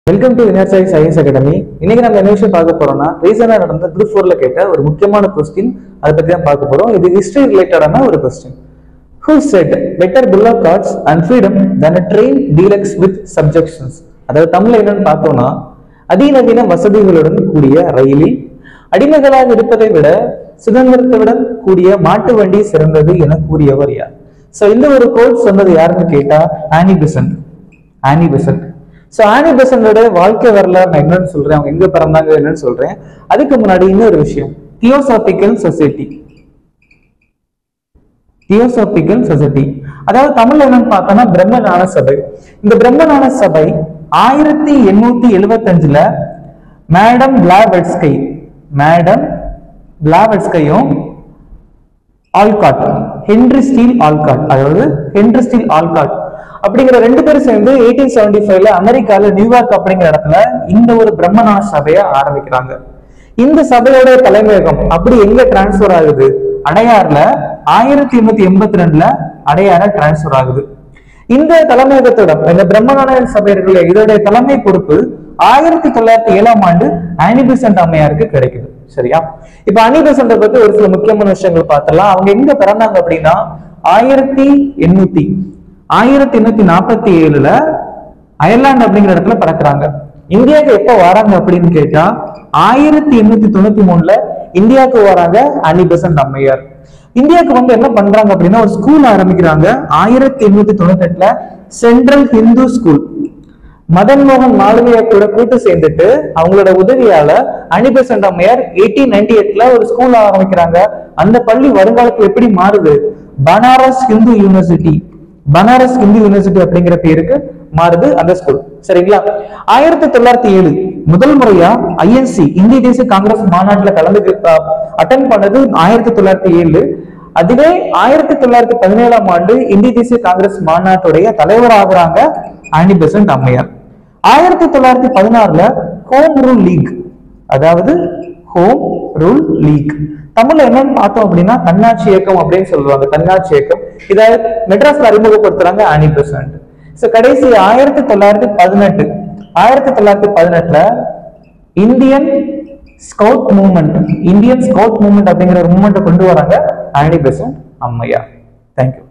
welcome to Universide science academy இன்னைக்கு நம்ம என்ன விஷயம் பார்க்க போறோம்னா ரீசனா நடந்த குரூப் ஃபோர்ல கேட்ட ஒரு முக்கியமான கொஸ்டின் அதை பத்தி தான் பார்க்க போறோம் இது ஹிஸ்டரி ரிலேட்டடான ஒரு question who said better bullock carts and freedom than train deluxe with subjections அதாவது தமிழ்ல என்னன்னு பார்த்தோம்னா அதிநவீன வசதிகளுடன் கூடிய ரயிலில் அடிமைகளாக இருப்பதை விட சுதந்திரத்துடன் கூடிய மாட்டு வண்டி சிறந்தது என கூறியவர் யார் சோ இந்த ஒரு கோட் சொன்னது யாருன்னு கேட்டா Annie Besant Annie Besant so Annie பெசன்டோட வாழ்க்கை வரலாறு நான் என்னன்னு சொல்றேன் அவங்க எங்க பிறந்தாங்க என்னன்னு சொல்றேன் அதுக்கு முன்னாடி இன்னொரு விஷயம் தியோசாபிக்கல் சொசைட்டி தியோசாபிக்கல் சொசைட்டி அதாவது தமிழ்ல என்னன்னு பார்த்தோம்னா பிரம்மஞான சபை இந்த பிரம்மஞான சபை ஆயிரத்தி எண்ணூத்தி எழுவத்தஞ்சுல மேடம் பிளாவெட்ஸ்கை மேடம் பிளாவெட்ஸ்கையும் ஆல்காட் ஹென்ரி ஸ்டீல் ஆல்காட் அதாவது ஹென்ரி ஸ்டீல் ஆல்காட் அப்படிங்கிற ரெண்டு பேரும் சேர்ந்து எயிட்டீன் செவன்டி ஃபைவ்ல அமெரிக்கால நியூயார்க் அப்படிங்கிற இடத்துல இந்த ஒரு பிரம்மநாத சபையை ஆரம்பிக்கிறாங்க இந்த சபையோட தலைமையகம் அப்படி எங்க டிரான்ஸ்பர் ஆகுது அடையாறுல ஆயிரத்தி எண்ணூத்தி எண்பத்தி ரெண்டுல அடையாற டிரான்ஸ்பர் ஆகுது இந்த தலைமையகத்தோட இந்த பிரம்மநாத சபையர்கள் இதோடைய தலைமை பொறுப்பு ஆயிரத்தி தொள்ளாயிரத்தி ஏழாம் ஆண்டு ஆனிபிசன்ட் அம்மையாருக்கு கிடைக்குது சரியா இப்ப அனிபெசன்ட பத்தி ஒரு சில முக்கியமான விஷயங்கள் பார்த்தலாம் அவங்க எங்க பிறந்தாங்க அப்படின்னா ஆயிரத்தி எண்ணூத்தி ஆயிரத்தி எண்ணூத்தி நாற்பத்தி ஏழுல அயர்லாந்து அப்படிங்கிற இடத்துல பிறக்குறாங்க இந்தியாவுக்கு எப்ப வராங்க அப்படின்னு கேட்டா ஆயிரத்தி எண்ணூத்தி தொண்ணூத்தி மூணுல இந்தியாவுக்கு வராங்க அனிபெசன்ட் அம்மையார் இந்தியாவுக்கு வந்து என்ன பண்றாங்க அப்படின்னா ஒரு ஸ்கூல் ஆரம்பிக்கிறாங்க ஆயிரத்தி எண்ணூத்தி தொண்ணூத்தி எட்டுல சென்ட்ரல் ஹிந்து ஸ்கூல் மதன் மோகன் மாளவியா கூட கூட்டு சேர்ந்துட்டு அவங்களோட உதவியால அனிபெசன்ட் அம்மையார் எயிட்டீன் நைன்டி எயிட்ல ஒரு ஸ்கூல் ஆரம்பிக்கிறாங்க அந்த பள்ளி வருங்காலத்துல எப்படி மாறுது பனாரஸ் ஹிந்து யூனிவர்சிட்டி பனாரஸ் ஹிந்து யூனிவர்சிட்டி அப்படிங்கிற பேருக்கு மாறுது அந்த ஸ்கூல் சரிங்களா ஆயிரத்தி தொள்ளாயிரத்தி ஏழு முதல் முறையா ஐஎன்சி இந்திய தேசிய காங்கிரஸ் மாநாட்டுல கலந்து அட்டன் பண்ணது ஆயிரத்தி தொள்ளாயிரத்தி ஏழு அதுவே ஆயிரத்தி தொள்ளாயிரத்தி பதினேழாம் ஆண்டு இந்திய தேசிய காங்கிரஸ் மாநாட்டுடைய தலைவர் ஆகுறாங்க ஆனி பெசன்ட் அம்மையார் ஆயிரத்தி தொள்ளாயிரத்தி பதினாறுல ஹோம் ரூல் லீக் அதாவது ஹோம் ரூல் லீக் தமிழ்ல என்னன்னு பார்த்தோம் அப்படின்னா தன்னாட்சி இயக்கம் அப்படின்னு சொல்லுவாங்க தன்னாட்சி இயக்கம் இதை மெட்ராஸ்ல அறிமுகப்படுத்துறாங்க ஆனி பெசன்ட் சோ கடைசி ஆயிரத்தி தொள்ளாயிரத்தி பதினெட்டு ஆயிரத்தி தொள்ளாயிரத்தி பதினெட்டுல Indian scout movement Indian scout movement அப்படிங்கிற ஒரு மூவ்மெண்ட் கொண்டு வராங்க ஆனி பெசன்ட் அம்மையா தேங்க்யூ